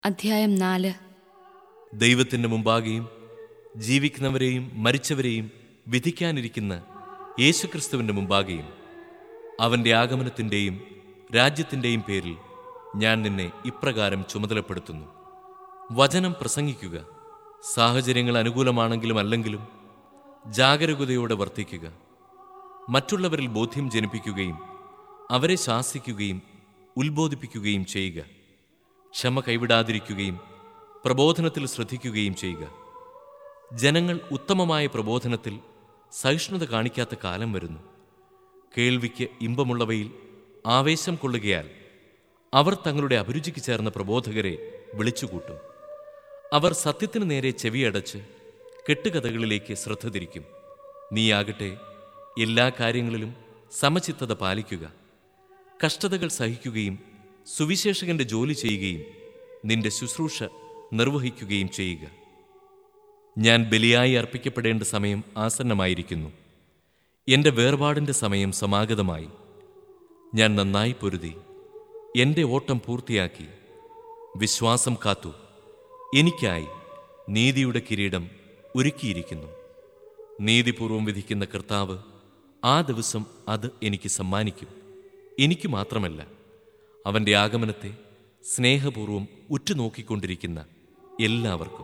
അധ്യായം നാല് ദൈവത്തിൻ്റെ മുമ്പാകെയും ജീവിക്കുന്നവരെയും മരിച്ചവരെയും വിധിക്കാനിരിക്കുന്ന യേശുക്രിസ്തുവിൻ്റെ മുമ്പാകെയും അവൻ്റെ ആഗമനത്തിൻ്റെയും രാജ്യത്തിൻ്റെയും പേരിൽ ഞാൻ നിന്നെ ഇപ്രകാരം ചുമതലപ്പെടുത്തുന്നു വചനം പ്രസംഗിക്കുക സാഹചര്യങ്ങൾ അനുകൂലമാണെങ്കിലും അല്ലെങ്കിലും ജാഗരൂകതയോടെ വർത്തിക്കുക മറ്റുള്ളവരിൽ ബോധ്യം ജനിപ്പിക്കുകയും അവരെ ശാസിക്കുകയും ഉത്ബോധിപ്പിക്കുകയും ചെയ്യുക ക്ഷമ കൈവിടാതിരിക്കുകയും പ്രബോധനത്തിൽ ശ്രദ്ധിക്കുകയും ചെയ്യുക ജനങ്ങൾ ഉത്തമമായ പ്രബോധനത്തിൽ സഹിഷ്ണുത കാണിക്കാത്ത കാലം വരുന്നു കേൾവിക്ക് ഇമ്പമുള്ളവയിൽ ആവേശം കൊള്ളുകയാൽ അവർ തങ്ങളുടെ അഭിരുചിക്ക് ചേർന്ന പ്രബോധകരെ വിളിച്ചുകൂട്ടും അവർ സത്യത്തിനു നേരെ ചെവിയടച്ച് കെട്ടുകഥകളിലേക്ക് ശ്രദ്ധ തിരിക്കും നീയാകട്ടെ എല്ലാ കാര്യങ്ങളിലും സമചിത്തത പാലിക്കുക കഷ്ടതകൾ സഹിക്കുകയും സുവിശേഷകന്റെ ജോലി ചെയ്യുകയും നിന്റെ ശുശ്രൂഷ നിർവഹിക്കുകയും ചെയ്യുക ഞാൻ ബലിയായി അർപ്പിക്കപ്പെടേണ്ട സമയം ആസന്നമായിരിക്കുന്നു എൻ്റെ വേർപാടിൻ്റെ സമയം സമാഗതമായി ഞാൻ നന്നായി പൊരുതി എൻ്റെ ഓട്ടം പൂർത്തിയാക്കി വിശ്വാസം കാത്തു എനിക്കായി നീതിയുടെ കിരീടം ഒരുക്കിയിരിക്കുന്നു നീതിപൂർവം വിധിക്കുന്ന കർത്താവ് ആ ദിവസം അത് എനിക്ക് സമ്മാനിക്കും എനിക്ക് മാത്രമല്ല അവൻ്റെ ആഗമനത്തെ സ്നേഹപൂർവം ഉറ്റുനോക്കിക്കൊണ്ടിരിക്കുന്ന എല്ലാവർക്കും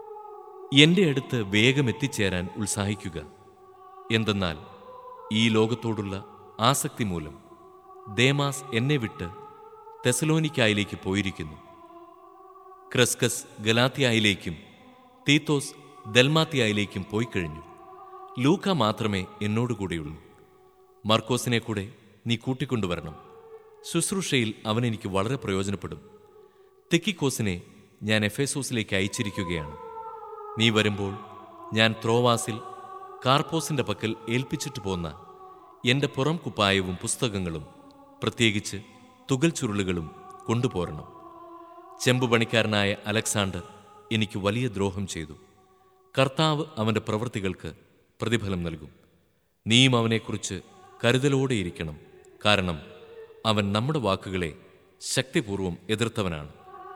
എൻ്റെ അടുത്ത് വേഗം എത്തിച്ചേരാൻ ഉത്സാഹിക്കുക എന്തെന്നാൽ ഈ ലോകത്തോടുള്ള ആസക്തി മൂലം ദേമാസ് എന്നെ വിട്ട് തെസലോനിക്കായിലേക്ക് പോയിരിക്കുന്നു ക്രസ്കസ് ഗലാത്തിയായിലേക്കും തീത്തോസ് ദൽമാത്തിയായിലേക്കും പോയി കഴിഞ്ഞു ലൂക്ക മാത്രമേ എന്നോടുകൂടെയുള്ളൂ മർക്കോസിനെ കൂടെ നീ കൂട്ടിക്കൊണ്ടുവരണം ശുശ്രൂഷയിൽ അവൻ എനിക്ക് വളരെ പ്രയോജനപ്പെടും തെക്കിക്കോസിനെ ഞാൻ എഫേസോസിലേക്ക് അയച്ചിരിക്കുകയാണ് നീ വരുമ്പോൾ ഞാൻ ത്രോവാസിൽ കാർപ്പോസിന്റെ പക്കൽ ഏൽപ്പിച്ചിട്ട് പോന്ന എൻ്റെ പുറം കുപ്പായവും പുസ്തകങ്ങളും പ്രത്യേകിച്ച് തുകൽ ചുരുളുകളും കൊണ്ടുപോരണം ചെമ്പുപണിക്കാരനായ അലക്സാണ്ടർ എനിക്ക് വലിയ ദ്രോഹം ചെയ്തു കർത്താവ് അവൻ്റെ പ്രവൃത്തികൾക്ക് പ്രതിഫലം നൽകും നീയും അവനെക്കുറിച്ച് കരുതലോടെയിരിക്കണം കാരണം അവൻ നമ്മുടെ വാക്കുകളെ ശക്തിപൂർവം എതിർത്തവനാണ്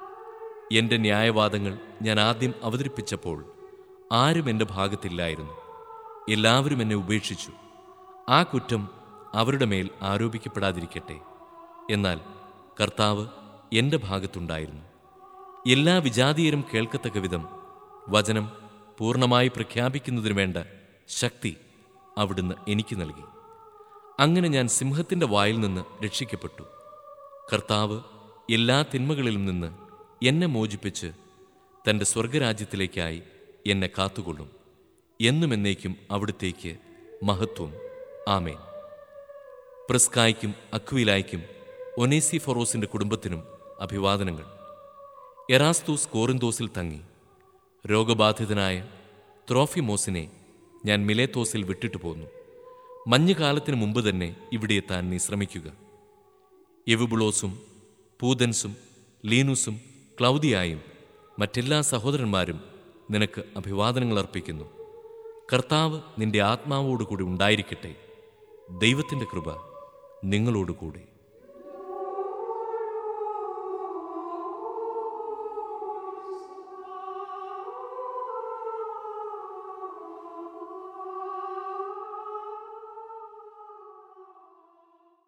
എൻ്റെ ന്യായവാദങ്ങൾ ഞാൻ ആദ്യം അവതരിപ്പിച്ചപ്പോൾ ആരും എൻ്റെ ഭാഗത്തില്ലായിരുന്നു എല്ലാവരും എന്നെ ഉപേക്ഷിച്ചു ആ കുറ്റം അവരുടെ മേൽ ആരോപിക്കപ്പെടാതിരിക്കട്ടെ എന്നാൽ കർത്താവ് എൻ്റെ ഭാഗത്തുണ്ടായിരുന്നു എല്ലാ വിജാതീയരും കേൾക്കത്തക്ക വിധം വചനം പൂർണ്ണമായി പ്രഖ്യാപിക്കുന്നതിനു വേണ്ട ശക്തി അവിടുന്ന് എനിക്ക് നൽകി അങ്ങനെ ഞാൻ സിംഹത്തിൻ്റെ വായിൽ നിന്ന് രക്ഷിക്കപ്പെട്ടു കർത്താവ് എല്ലാ തിന്മകളിലും നിന്ന് എന്നെ മോചിപ്പിച്ച് തൻ്റെ സ്വർഗരാജ്യത്തിലേക്കായി എന്നെ കാത്തുകൊള്ളും എന്നും എന്നേക്കും അവിടുത്തേക്ക് മഹത്വം ആമേൻ പ്രിസ്കായ്ക്കും അക്വിലായ്ക്കും ഒനേസി ഫൊറോസിന്റെ കുടുംബത്തിനും അഭിവാദനങ്ങൾ എറാസ്തൂസ് കോറിന്തോസിൽ തങ്ങി രോഗബാധിതനായ ത്രോഫിമോസിനെ ഞാൻ മിലേത്തോസിൽ വിട്ടിട്ടു പോന്നു മഞ്ഞുകാലത്തിന് മുമ്പ് തന്നെ ഇവിടെ എത്താൻ നീ ശ്രമിക്കുക എവുബുളോസും പൂതൻസും ലീനുസും ക്ലൗദിയായും മറ്റെല്ലാ സഹോദരന്മാരും നിനക്ക് അഭിവാദനങ്ങൾ അർപ്പിക്കുന്നു കർത്താവ് നിന്റെ ആത്മാവോടുകൂടി ഉണ്ടായിരിക്കട്ടെ ദൈവത്തിൻ്റെ കൃപ നിങ്ങളോടുകൂടി